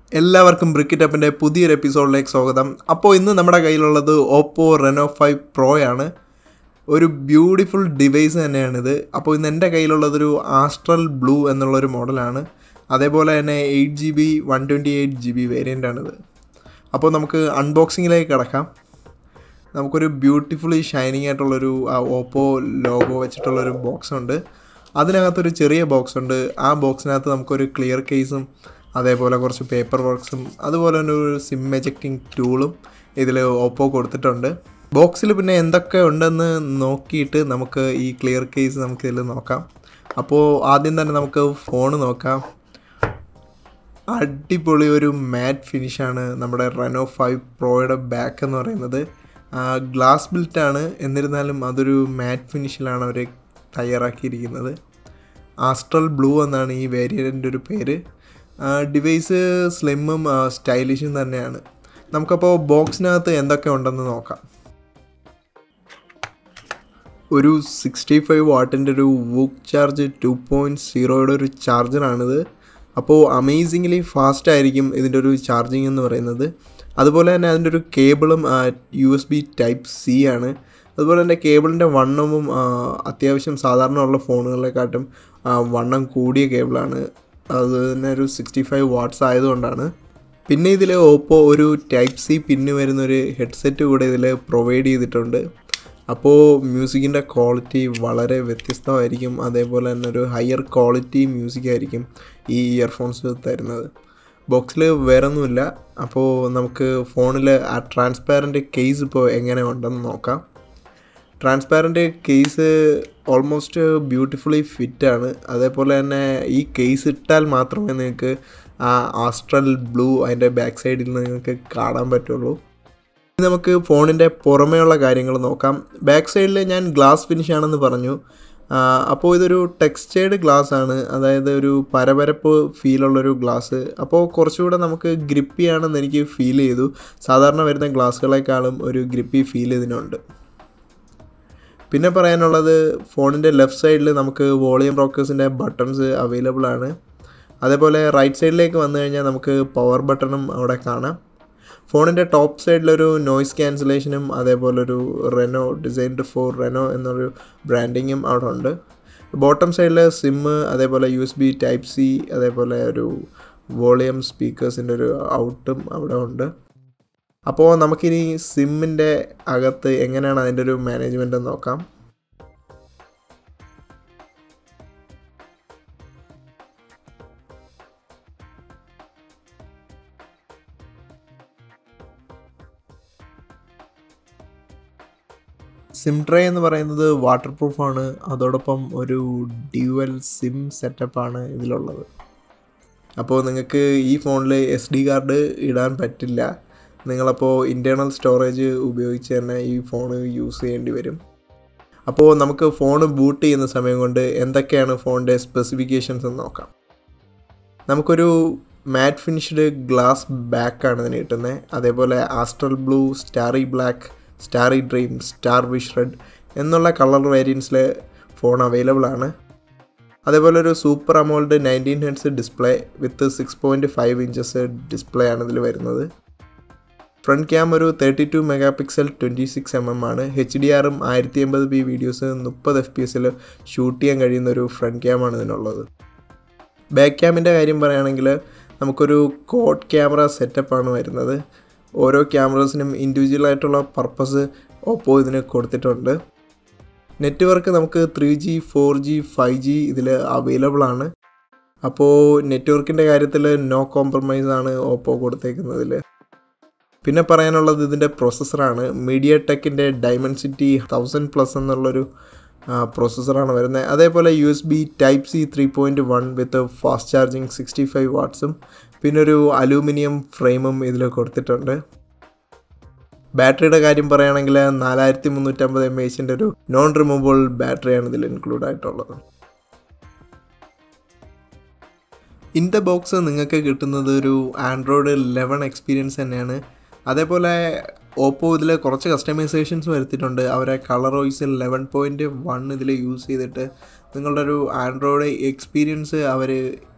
എല്ലാവർക്കും ബ്രിക്കറ്റ് അപ്പിൻ്റെ പുതിയൊരു എപ്പിസോഡിലേക്ക് സ്വാഗതം അപ്പോൾ ഇന്ന് നമ്മുടെ കയ്യിലുള്ളത് ഓപ്പോ റെനോ ഫൈവ് പ്രോ ആണ് ഒരു ബ്യൂട്ടിഫുൾ ഡിവൈസ് തന്നെയാണിത് അപ്പോൾ ഇന്ന് എൻ്റെ കയ്യിലുള്ളതൊരു ആസ്ട്രൽ ബ്ലൂ എന്നുള്ളൊരു മോഡലാണ് അതേപോലെ തന്നെ eight G B one twenty eight G B വേരിയൻ്റാണിത് അപ്പോൾ നമുക്ക് അൺബോക്സിങ്ങിലേക്ക് കിടക്കാം നമുക്കൊരു ബ്യൂട്ടിഫുള്ളി ഷൈനിങ് ആയിട്ടുള്ളൊരു ഓപ്പോ ലോഗോ വെച്ചിട്ടുള്ളൊരു ബോക്സ് ഉണ്ട് അതിനകത്തൊരു ചെറിയ ബോക്സ് ഉണ്ട് ആ ബോക്സിനകത്ത് നമുക്കൊരു ക്ലിയർ കേസും അതേപോലെ കുറച്ച് പേപ്പർ വർക്ക്സും അതുപോലെ തന്നെ ഒരു സിം എജക്റ്റിംഗ് ടൂളും ഇതിൽ ഓപ്പോ കൊടുത്തിട്ടുണ്ട് ബോക്സിൽ പിന്നെ എന്തൊക്കെ ഉണ്ടെന്ന് നോക്കിയിട്ട് നമുക്ക് ഈ ക്ലിയർ കേസ് നമുക്ക് ഇതിൽ നോക്കാം അപ്പോൾ ആദ്യം തന്നെ നമുക്ക് ഫോൺ നോക്കാം അടിപൊളി ഒരു മാറ്റ് ഫിനിഷാണ് നമ്മുടെ റെനോ ഫൈവ് പ്രോയുടെ ബാക്ക് എന്ന് പറയുന്നത് ഗ്ലാസ് ബിൽറ്റാണ് എന്നിരുന്നാലും അതൊരു മാറ്റ് ഫിനിഷിലാണ് അവർ തയ്യാറാക്കിയിരിക്കുന്നത് ആസ്ട്രൽ ബ്ലൂ എന്നാണ് ഈ വേരിയൻറ്റിൻ്റെ ഒരു പേര് ഡിവൈസ് സ്ലിമ്മും സ്റ്റൈലിഷും തന്നെയാണ് നമുക്കപ്പോൾ ബോക്സിനകത്ത് എന്തൊക്കെ ഉണ്ടെന്ന് നോക്കാം ഒരു സിക്സ്റ്റി ഫൈവ് വാട്ടിൻ്റെ ഒരു വൂക്ക് ചാർജ് ടു പോയിൻറ്റ് സീറോയുടെ ഒരു ചാർജറാണിത് അപ്പോൾ അമേസിംഗ്ലി ഫാസ്റ്റ് ആയിരിക്കും ഇതിൻ്റെ ഒരു ചാർജിങ് എന്ന് പറയുന്നത് അതുപോലെ തന്നെ അതിൻ്റെ ഒരു കേബിളും U S B type C ആണ് അതുപോലെ തന്നെ കേബിളിൻ്റെ വണ്ണവും അത്യാവശ്യം സാധാരണ ഉള്ള ഫോണുകളെക്കാട്ടും വണ്ണം കൂടിയ കേബിളാണ് അത് തന്നെ ഒരു സിക്സ്റ്റി ഫൈവ് വാട്ട്സ് ആയതുകൊണ്ടാണ് പിന്നെ ഇതിൽ ഓപ്പോ ഒരു ടൈപ്പ് സി പിന്ന് വരുന്ന ഒരു ഹെഡ്സെറ്റ് കൂടെ ഇതിൽ പ്രൊവൈഡ് ചെയ്തിട്ടുണ്ട് അപ്പോൾ മ്യൂസിക്കിൻ്റെ ക്വാളിറ്റി വളരെ വ്യത്യസ്തമായിരിക്കും അതേപോലെ തന്നെ ഒരു ഹയർ ക്വാളിറ്റി മ്യൂസിക് ആയിരിക്കും ഈ ഇയർഫോൺസ് തരുന്നത് ബോക്സിൽ വേറൊന്നുമില്ല അപ്പോൾ നമുക്ക് ഫോണിൽ ആ ട്രാൻസ്പാരൻ്റ് കേസ് ഇപ്പോൾ എങ്ങനെ ഉണ്ടെന്ന് നോക്കാം ട്രാൻസ്പാരൻ്റ് കേസ് ഓൾമോസ്റ്റ് ബ്യൂട്ടിഫുള്ളി ഫിറ്റാണ് അതേപോലെ തന്നെ ഈ കേസ് ഇട്ടാൽ മാത്രമേ നിങ്ങൾക്ക് ആ ആസ്ട്രൽ ബ്ലൂ അതിൻ്റെ ബാക്ക് സൈഡിൽ നിങ്ങൾക്ക് കാണാൻ പറ്റുള്ളൂ നമുക്ക് ഫോണിൻ്റെ പുറമേയുള്ള കാര്യങ്ങൾ നോക്കാം ബാക്ക് സൈഡിൽ ഞാൻ ഗ്ലാസ് ഫിനിഷ് ആണെന്ന് പറഞ്ഞു അപ്പോൾ ഇതൊരു ടെക്സ്റ്റേർഡ് ഗ്ലാസ് ആണ് അതായത് ഒരു പരപരപ്പ് ഫീലുള്ളൊരു ഗ്ലാസ് അപ്പോൾ കുറച്ചുകൂടെ നമുക്ക് ഗ്രിപ്പി ആണെന്ന് എനിക്ക് ഫീൽ ചെയ്തു സാധാരണ വരുന്ന ഗ്ലാസ്സുകളെക്കാളും ഒരു ഗ്രിപ്പി ഫീൽ ഇതിനുണ്ട് പിന്നെ പറയാനുള്ളത് ഫോണിൻ്റെ ലെഫ്റ്റ് സൈഡിൽ നമുക്ക് വോളിയം റോക്കേഴ്സിൻ്റെ ബട്ടൺസ് അവൈലബിൾ ആണ് അതേപോലെ റൈറ്റ് സൈഡിലേക്ക് വന്നു കഴിഞ്ഞാൽ നമുക്ക് പവർ ബട്ടണും അവിടെ കാണാം ഫോണിൻ്റെ ടോപ്പ് സൈഡിലൊരു നോയ്സ് ക്യാൻസലേഷനും അതേപോലെ ഒരു റെനോ ഡിസൈൻഡ് ഫോർ റെനോ എന്നൊരു ബ്രാൻഡിങ്ങും അവിടെ ഉണ്ട് ബോട്ടം സൈഡിൽ സിമ്മ് അതേപോലെ U S B type C അതേപോലെ ഒരു വോളിയം സ്പീക്കേഴ്സിൻ്റെ ഒരു ഔട്ടും അവിടെ ഉണ്ട് അപ്പോൾ നമുക്കിനി സിമ്മിൻ്റെ അകത്ത് എങ്ങനെയാണ് അതിൻ്റെ ഒരു മാനേജ്മെൻറ്റ് നോക്കാം സിം ട്രേ എന്ന് പറയുന്നത് വാട്ടർ പ്രൂഫാണ് അതോടൊപ്പം ഒരു ഡ്യുവൽ സിം സെറ്റപ്പാണ് ഇതിലുള്ളത് അപ്പോൾ നിങ്ങൾക്ക് ഈ ഫോണിൽ എസ് ഡി കാർഡ് ഇടാൻ പറ്റില്ല നിങ്ങളപ്പോൾ ഇൻറ്റേർണൽ സ്റ്റോറേജ് ഉപയോഗിച്ച് തന്നെ ഈ ഫോൺ യൂസ് ചെയ്യേണ്ടി വരും അപ്പോൾ നമുക്ക് ഫോൺ ബൂട്ട് ചെയ്യുന്ന സമയം കൊണ്ട് എന്തൊക്കെയാണ് ഫോണിൻ്റെ സ്പെസിഫിക്കേഷൻസ് എന്ന് നോക്കാം നമുക്കൊരു മാറ്റ് ഫിനിഷ്ഡ് ഗ്ലാസ് ബാക്കാണ് ഇതിന് കിട്ടുന്നത് അതേപോലെ astral blue starry black starry dream star wish red എന്നുള്ള കളർ വേരിയൻസിൽ ഫോൺ അവൈലബിൾ ആണ് അതേപോലെ ഒരു super AMOLED nineteen heads display with six point five inches display ആണ് ഇതിൽ വരുന്നത് ഫ്രണ്ട് ക്യാം ഒരു thirty two megapixel twenty six M M ആണ് എച്ച് ഡി ആറും ആയിരത്തി എൺപത് പി വീഡിയോസ് മുപ്പത് എഫ് പി എസിൽ ഷൂട്ട് ചെയ്യാൻ കഴിയുന്ന ഒരു ഫ്രണ്ട് ക്യാമാണ് ഇതിനുള്ളത് ബാക്ക് ക്യാമിൻ്റെ കാര്യം പറയുകയാണെങ്കിൽ നമുക്കൊരു കോഡ് ക്യാമറ സെറ്റപ്പാണ് വരുന്നത് ഓരോ ക്യാമറസിനും ഇൻഡിവിജ്വൽ ആയിട്ടുള്ള പർപ്പസ് ഓപ്പോ ഇതിന് കൊടുത്തിട്ടുണ്ട് നെറ്റ്വർക്ക് നമുക്ക് three G four G five G ഇതിൽ അവൈലബിൾ ആണ് അപ്പോൾ നെറ്റ്വർക്കിൻ്റെ കാര്യത്തിൽ നോ കോംപ്രമൈസ് ആണ് ഓപ്പോ കൊടുത്തേക്കുന്നതിൽ പിന്നെ പറയാനുള്ളത് ഇതിൻ്റെ പ്രോസസ്സറാണ് മീഡിയ ടെക്കിൻ്റെ ഡൈമൻസിറ്റി തൗസൻഡ് പ്ലസ് എന്നുള്ളൊരു പ്രോസസ്സറാണ് വരുന്നത് അതേപോലെ U S B type C three point one with fast charging sixty five വാട്ട്സും പിന്നെ ഒരു അലൂമിനിയം ഫ്രെയിമും ഇതിൽ കൊടുത്തിട്ടുണ്ട് ബാറ്ററിയുടെ കാര്യം പറയുകയാണെങ്കിൽ നാലായിരത്തി മുന്നൂറ്റമ്പത് എം എച്ചിൻ്റെ ഒരു നോൺ റിമൂവബിൾ ബാറ്ററിയാണ് ഇതിൽ ഇൻക്ലൂഡ് ആയിട്ടുള്ളത് ഇൻ ദ ബോക്സ് നിങ്ങൾക്ക് കിട്ടുന്നത് ഒരു ആൻഡ്രോയിഡ് ലെവൻ എക്സ്പീരിയൻസ് തന്നെയാണ് അതേപോലെ ഓപ്പോ ഇതിൽ കുറച്ച് കസ്റ്റമൈസേഷൻസ് വരുത്തിയിട്ടുണ്ട് അവരെ കളർ വോയിസിൽ ലെവൻ പോയിൻറ്റ് വൺ ഇതിൽ യൂസ് ചെയ്തിട്ട് നിങ്ങളുടെ ഒരു ആൻഡ്രോയിഡ് എക്സ്പീരിയൻസ് അവർ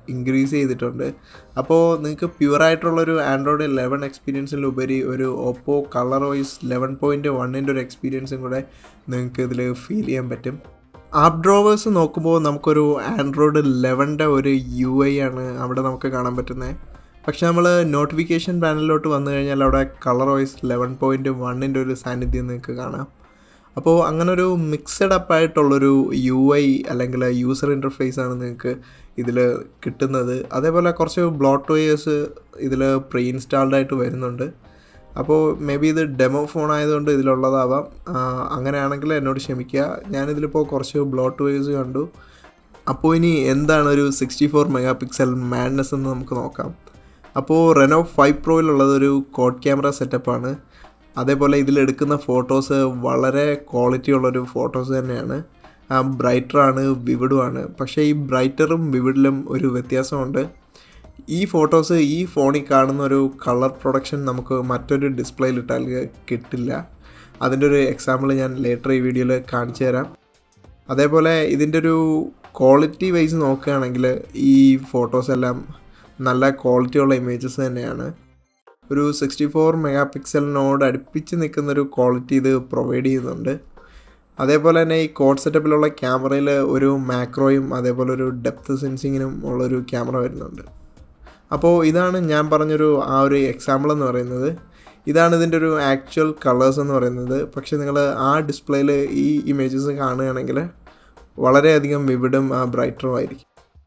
ഇൻക്രീസ് ചെയ്തിട്ടുണ്ട് അപ്പോൾ നിങ്ങൾക്ക് പ്യുവറായിട്ടുള്ളൊരു ആൻഡ്രോയിഡ് ലെവൻ എക്സ്പീരിയൻസിലുപരി ഒരു ഓപ്പോ കളർ വൈസ് ലെവൻ പോയിൻറ്റ് വണ്ണിൻ്റെ ഒരു എക്സ്പീരിയൻസും കൂടെ നിങ്ങൾക്ക് ഇതിൽ ഫീൽ ചെയ്യാൻ പറ്റും ആപ്പ് ഡ്രോവേഴ്സ് നോക്കുമ്പോൾ നമുക്കൊരു ആൻഡ്രോയിഡ് ലെവൻ്റെ ഒരു യു ഐ ആണ് അവിടെ നമുക്ക് കാണാൻ പറ്റുന്നത് പക്ഷെ നമ്മൾ നോട്ടിഫിക്കേഷൻ പാനലിലോട്ട് വന്നു കഴിഞ്ഞാൽ അവിടെ കളർ വൈസ് ലെവൻ പോയിൻറ്റ് വണ്ണിൻ്റെ ഒരു സാന്നിധ്യം നിങ്ങൾക്ക് കാണാം അപ്പോൾ അങ്ങനെ ഒരു മിക്സഡ് അപ്പ് ആയിട്ടുള്ളൊരു യു ഐ അല്ലെങ്കിൽ യൂസർ ഇൻ്റർഫേസ് ആണ് നിങ്ങൾക്ക് ഇതിൽ കിട്ടുന്നത് അതേപോലെ കുറച്ച് ബ്ലോട്ട് വെയേഴ്സ് ഇതിൽ പ്രീ ഇൻസ്റ്റാൾഡ് ആയിട്ട് വരുന്നുണ്ട് അപ്പോൾ മേ ബി ഇത് ഡെമോ ഫോൺ ആയതുകൊണ്ട് ഇതിലുള്ളതാവാം ആ, അങ്ങനെയാണെങ്കിൽ എന്നോട് ക്ഷമിക്കുക ഞാനിതിലിപ്പോൾ കുറച്ച് ബ്ലോട്ട് വെയേഴ്സ് കണ്ടു അപ്പോൾ ഇനി എന്താണ് ഒരു sixty four megapixel madness എന്ന് നമുക്ക് നോക്കാം അപ്പോൾ റെനോ ഫൈവ് പ്രോയിലുള്ളത് ഒരു കോഡ് ക്യാമറ സെറ്റപ്പാണ് അതേപോലെ ഇതിലെടുക്കുന്ന ഫോട്ടോസ് വളരെ ക്വാളിറ്റി ഉള്ളൊരു ഫോട്ടോസ് തന്നെയാണ് ബ്രൈറ്ററാണ് വിവിഡുമാണ് പക്ഷേ ഈ ബ്രൈറ്ററും വിവിഡിലും ഒരു വ്യത്യാസമുണ്ട് ഈ ഫോട്ടോസ് ഈ ഫോണിൽ കാണുന്ന ഒരു കളർ പ്രൊഡക്ഷൻ നമുക്ക് മറ്റൊരു ഡിസ്പ്ലേയിൽ ഇട്ടാൽ കിട്ടില്ല അതിൻ്റെ ഒരു എക്സാമ്പിൾ ഞാൻ ലേറ്റർ ഈ വീഡിയോയിൽ കാണിച്ചു തരാം അതേപോലെ ഇതിൻ്റെ ഒരു ക്വാളിറ്റി വൈസ് നോക്കുകയാണെങ്കിൽ ഈ ഫോട്ടോസ് എല്ലാം നല്ല ക്വാളിറ്റി ഉള്ള ഇമേജസ് തന്നെയാണ് ഒരു സിക്സ്റ്റി ഫോർ മെഗാ പിക്സലിനോട് അടുപ്പിച്ച് നിൽക്കുന്നൊരു ക്വാളിറ്റി ഇത് പ്രൊവൈഡ് ചെയ്യുന്നുണ്ട് അതേപോലെ തന്നെ ഈ കോഡ് സെറ്റപ്പിലുള്ള ക്യാമറയിൽ ഒരു മാക്രോയും അതേപോലെ ഒരു ഡെപ്ത് സെൻസിങ്ങിനും ഉള്ളൊരു ക്യാമറ വരുന്നുണ്ട് അപ്പോൾ ഇതാണ് ഞാൻ പറഞ്ഞൊരു ആ ഒരു എക്സാമ്പിൾ എന്ന് പറയുന്നത് ഇതാണ് ഇതിൻ്റെ ഒരു ആക്ച്വൽ കളേഴ്സ് എന്ന് പറയുന്നത് പക്ഷേ നിങ്ങൾ ആ ഡിസ്പ്ലേയിൽ ഈ ഇമേജസ് കാണുകയാണെങ്കിൽ വളരെയധികം വിവിഡും ബ്രൈറ്ററും ആയിരിക്കും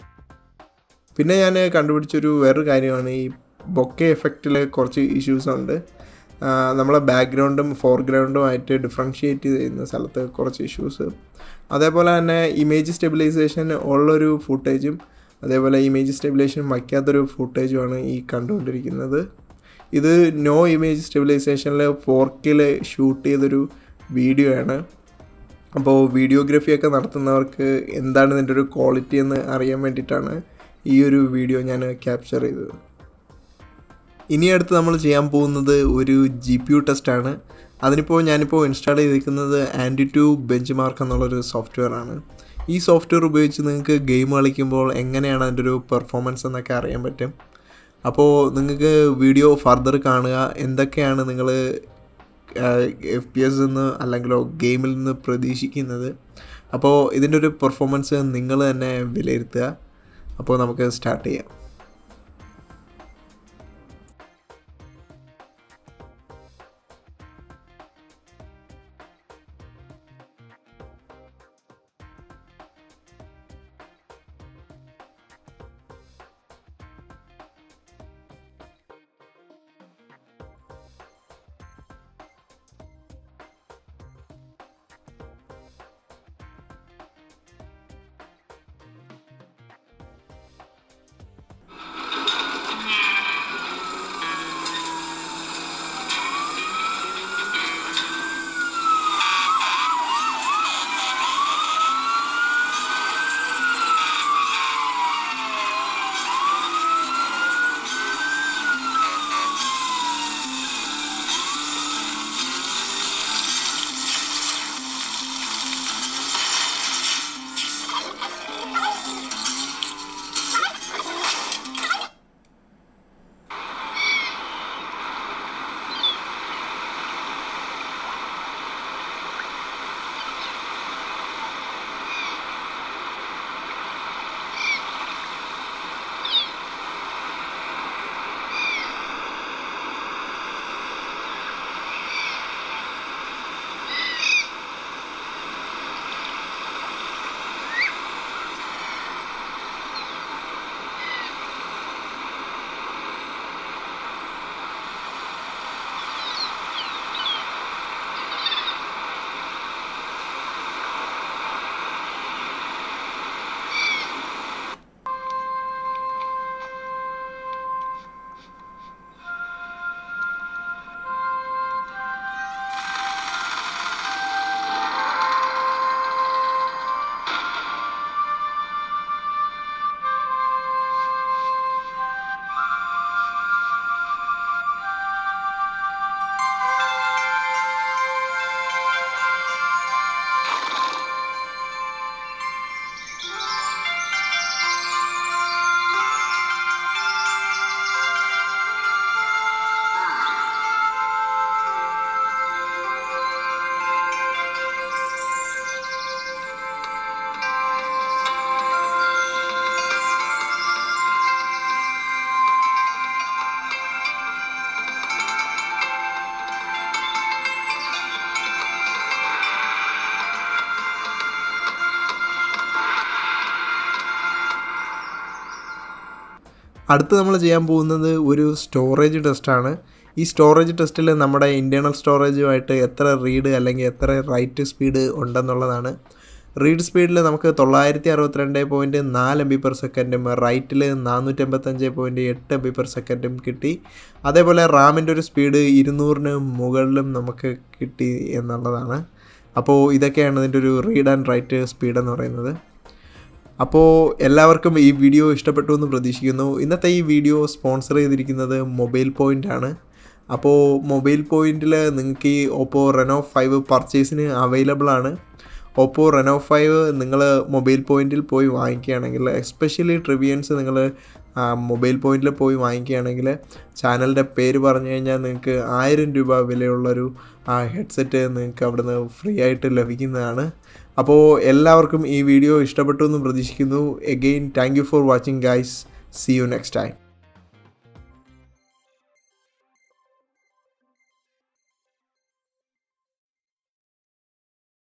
പിന്നെ ഞാൻ കണ്ടുപിടിച്ചൊരു വേറൊരു കാര്യമാണ് ഈ ബൊക്കെ എഫക്റ്റിൽ കുറച്ച് ഇഷ്യൂസ് ഉണ്ട് ആ, നമ്മളെ ബാക്ക്ഗ്രൗണ്ടും ഫോർഗ്രൗണ്ടുമായിട്ട് ഡിഫറൻഷിയേറ്റ് ചെയ്യുന്ന സ്ഥലത്ത് കുറച്ച് ഇഷ്യൂസ് അതേപോലെ തന്നെ ഇമേജ് സ്റ്റെബിലൈസേഷൻ ഉള്ളൊരു ഫുട്ടേജും അതേപോലെ ഇമേജ് സ്റ്റെബിലൈസേഷൻ വയ്ക്കാത്തൊരു ഫുട്ടേജുമാണ് ഈ കണ്ടുകൊണ്ടിരിക്കുന്നത് ഇത് നോ ഇമേജ് സ്റ്റെബിലൈസേഷനിൽ ഫോർക്കിൽ ഷൂട്ട് ചെയ്തൊരു വീഡിയോ ആണ് അപ്പോൾ വീഡിയോഗ്രാഫിയൊക്കെ നടത്തുന്നവർക്ക് എന്താണ് ഇതിൻ്റെ ഒരു ക്വാളിറ്റി എന്ന് അറിയാൻ വേണ്ടിയിട്ടാണ് ഈ ഒരു വീഡിയോ ഞാൻ ക്യാപ്ചർ ചെയ്തത് ഇനി അടുത്ത് നമ്മൾ ചെയ്യാൻ പോകുന്നത് ഒരു ജി പി യു ടെസ്റ്റാണ് അതിനിപ്പോൾ ഞാനിപ്പോൾ ഇൻസ്റ്റാൾ ചെയ്തിരിക്കുന്നത് ആൻറ്റി ടു ബെഞ്ച് മാർക്ക് എന്നുള്ളൊരു സോഫ്റ്റ്വെയർ ആണ് ഈ സോഫ്റ്റ്വെയർ ഉപയോഗിച്ച് നിങ്ങൾക്ക് ഗെയിം കളിക്കുമ്പോൾ എങ്ങനെയാണ് അതിൻ്റെ ഒരു പെർഫോമൻസ് എന്നൊക്കെ അറിയാൻ പറ്റും അപ്പോൾ നിങ്ങൾക്ക് വീഡിയോ ഫർദർ കാണുക എന്തൊക്കെയാണ് നിങ്ങൾ എഫ് പി എസ് നിന്ന് അല്ലെങ്കിലോ ഗെയിമിൽ നിന്ന് പ്രതീക്ഷിക്കുന്നത് അപ്പോൾ ഇതിൻ്റെ ഒരു പെർഫോമൻസ് നിങ്ങൾ തന്നെ വിലയിരുത്തുക അപ്പോൾ നമുക്ക് സ്റ്റാർട്ട് ചെയ്യാം അടുത്ത് നമ്മൾ ചെയ്യാൻ പോകുന്നത് ഒരു സ്റ്റോറേജ് ടെസ്റ്റാണ് ഈ സ്റ്റോറേജ് ടെസ്റ്റിൽ നമ്മുടെ ഇൻറ്റേർണൽ സ്റ്റോറേജുമായിട്ട് എത്ര റീഡ് അല്ലെങ്കിൽ എത്ര റൈറ്റ് സ്പീഡ് ഉണ്ടെന്നുള്ളതാണ് റീഡ് സ്പീഡിൽ നമുക്ക് തൊള്ളായിരത്തി അറുപത്തിരണ്ട് പോയിൻറ്റ് നാല് എം ബി പെർ സെക്കൻഡും റൈറ്റിൽ നാനൂറ്റമ്പത്തഞ്ച് പോയിൻറ്റ് എട്ട് എം ബി പെർ സെക്കൻഡും കിട്ടി അതേപോലെ റാമിൻ്റെ ഒരു സ്പീഡ് ഇരുന്നൂറിന് മുകളിലും നമുക്ക് കിട്ടി എന്നുള്ളതാണ് അപ്പോൾ ഇതൊക്കെയാണ് ഇതിൻ്റെ ഒരു റീഡ് ആൻഡ് റൈറ്റ് സ്പീഡ് എന്ന് പറയുന്നത് അപ്പോൾ എല്ലാവർക്കും ഈ വീഡിയോ ഇഷ്ടപ്പെട്ടു എന്ന് പ്രതീക്ഷിക്കുന്നു ഇന്നത്തെ ഈ വീഡിയോ സ്പോൺസർ ചെയ്തിരിക്കുന്നത് മൊബൈൽ പോയിൻ്റ് ആണ് അപ്പോൾ മൊബൈൽ പോയിൻറ്റിൽ നിങ്ങൾക്ക് ഈ ഓപ്പോ റെനോ ഫൈവ് പർച്ചേസിന് അവൈലബിൾ ആണ് ഓപ്പോ റെനോ ഫൈവ് നിങ്ങൾ മൊബൈൽ പോയിൻറ്റിൽ പോയി വാങ്ങിക്കുകയാണെങ്കിൽ എസ്പെഷ്യലി ട്രിവിയൻസ് നിങ്ങൾ മൊബൈൽ പോയിൻറ്റിൽ പോയി വാങ്ങിക്കുകയാണെങ്കിൽ ചാനലിൻ്റെ പേര് പറഞ്ഞു കഴിഞ്ഞാൽ നിങ്ങൾക്ക് ആയിരം രൂപ വിലയുള്ളൊരു ഹെഡ്സെറ്റ് നിങ്ങൾക്ക് അവിടുന്ന് ഫ്രീ ആയിട്ട് ലഭിക്കുന്നതാണ് അപ്പോൾ എല്ലാവർക്കും ഈ വീഡിയോ ഇഷ്ടപ്പെട്ടു എന്ന് പ്രതീക്ഷിക്കുന്നു again thank you for watching guys see you next time